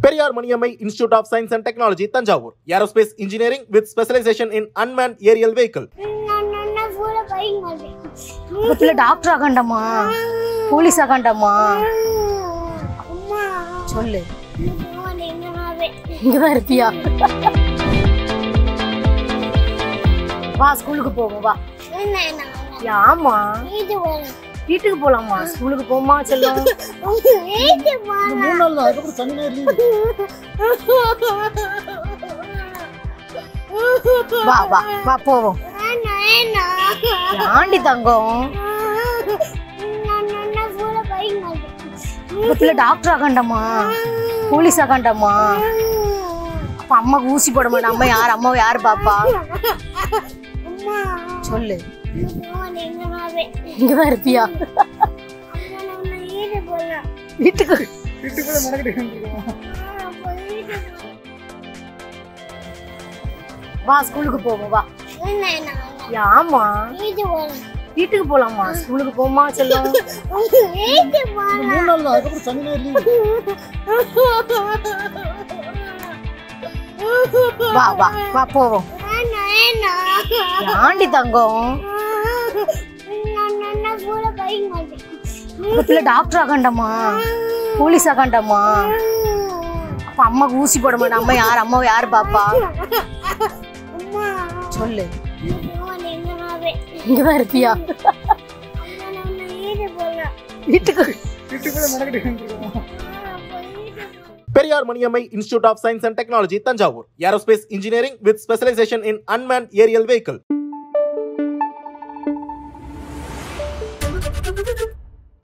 Periyar Maniammai institute of science and technology Thanjavur aerospace engineering with specialisation in unmanned aerial vehicle இந்த பிள்ளை doctor ஆகண்டமா police ஆகண்டமா சொல்லு இங்கதான் இருப்பியா வா ஸ்கூலுக்கு போவோம் வா ஆமா வீட்டுக்கு போலாமா ஸ்கூலுக்கு போமா செல்லம் மூணு நாள் தான் அதுக்கப்புறம் சனி ஞாயிறு லீவு வா வா வா போவோம் ஆண்டி தங்கம் இந்த பிள்ளை டாக்டர் ஆகண்டமா போலீஸ் ஆகண்டமா அப்ப அம்மாக்கு ஊசி போட மாட்டேன் அம்மா யார் அம்மாவை யார் பாப்பா சொல்லு இங்கதான் இருப்பியா வீட்டுக்கு வீட்டுக்குள்ள நடக்கிட்டு இருக்கோம் வா ஸ்கூலுக்கு போவோம் வா ஆமா வீட்டுக்கு போலாமா ஸ்கூலுக்கு போமா செல்லம் மூணு நாள் தான் அதுக்கப்புறம் சனி ஞாயிறு லீவு வா வா வா போவோம் ஆண்டி தங்கம் இந்த பிள்ளை டாக்டர் ஆகண்டமா போலீஸ் ஆகண்டமா அப்ப அம்மாக்கு ஊசி போட மாட்டேன் அம்மா யார் அம்மாவை யார் பாப்பா சொல்லு இங்கதான் இருப்பியா வீட்டுக்கு வீட்டுக்குள்ள நடக்கிட்டு இருக்கோம் Periyar Maniammai institute of science and technology Thanjavur aerospace engineering with specialisation in unmanned aerial vehicle